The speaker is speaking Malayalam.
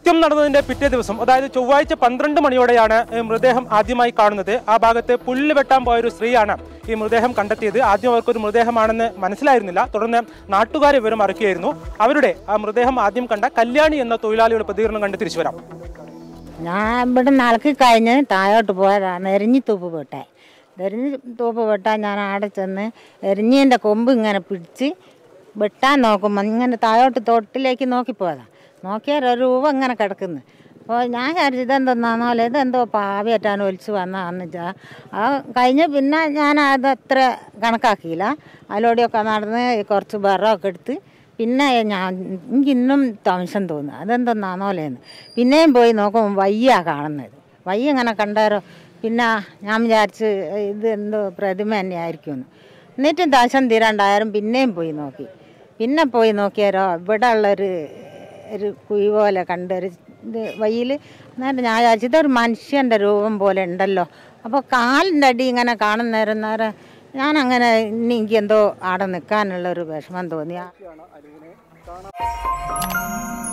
കൃത്യം നടന്നതിന്റെ പിറ്റേ ദിവസം അതായത് ചൊവ്വാഴ്ച പന്ത്രണ്ട് മണിയോടെയാണ് ഈ മൃതദേഹം ആദ്യമായി കാണുന്നത് ആ ഭാഗത്ത് പുല്ല് വെട്ടാൻ പോയ ഒരു സ്ത്രീയാണ് ഈ മൃതദേഹം കണ്ടെത്തിയത് ആദ്യം അവർക്കൊരു മൃതദേഹമാണെന്ന് മനസ്സിലായിരുന്നില്ല തുടർന്ന് നാട്ടുകാരെ വിവരം അറിയിക്കുകയായിരുന്നു അവരുടെ ആ മൃതദേഹം ആദ്യം കണ്ട കല്യാണി എന്ന തൊഴിലാളിയുടെ പ്രതികരണം കണ്ട് തിരിച്ചു വരാം ഞാൻ ഇവിടെ നടക്കി കഴിഞ്ഞ് താഴോട്ട് പോയതാണ് എരിഞ്ഞി തൂപ്പ് വെട്ടെ എരിഞ്ഞി തൂപ്പ് വെട്ടാൻ ഞാൻ അവിടെ ചെന്ന് എരിഞ്ഞിൻ്റെ കൊമ്പ് ഇങ്ങനെ പിടിച്ച് വെട്ടാൻ നോക്കുമ്പോൾ ഇങ്ങനെ താഴോട്ട് തൊട്ടിലേക്ക് നോക്കിപ്പോയതാ നോക്കിയാൽ ഒരു രൂപ ഇങ്ങനെ കിടക്കുന്നു അപ്പോൾ ഞാൻ വിചാരിച്ചു ഇതെന്തെന്നാന്നോലെ ഇതെന്തോ പാവയറ്റാൻ ഒലിച്ച് വന്നതാന്ന് വെച്ചാൽ ആ കഴിഞ്ഞ് പിന്നെ ഞാൻ അത് അത്ര കണക്കാക്കിയില്ല അതിലൂടെയൊക്കെ നടന്ന് കുറച്ച് വിറകൊക്കെ എടുത്ത് പിന്നെ ഞാൻ എനിക്ക് ഇന്നും തമസം തോന്നുന്നു അതെന്തെന്നാന്നോലേന്ന് പിന്നെയും പോയി നോക്കുമ്പോൾ വയ്യ കാണുന്നത് വയ്യ ഇങ്ങനെ കണ്ടാരോ പിന്നെ ഞാൻ വിചാരിച്ച് ഇത് എന്തോ പ്രതിമ തന്നെ ആയിരിക്കുമെന്ന് എന്നിട്ടും ദശം തീരാണ്ടായാലും പിന്നെയും പോയി നോക്കി പിന്നെ പോയി നോക്കിയാരോ ഇവിടെ ഉള്ളൊരു ഒരു കുഴി പോലെ കണ്ടൊരു ഇത് വയ്യിൽ എന്നിട്ട് ഞാൻ വിചാരിച്ചു ഇതൊരു മനുഷ്യൻ്റെ രൂപം പോലെ ഉണ്ടല്ലോ അപ്പോൾ കാലിൻ്റെ അടി ഇങ്ങനെ കാണുന്ന നേരം നേരം ഞാൻ അങ്ങനെ ഇനി എനിക്ക് എന്തോ അവിടെ നിൽക്കാനുള്ള ഒരു വിഷമം തോന്നി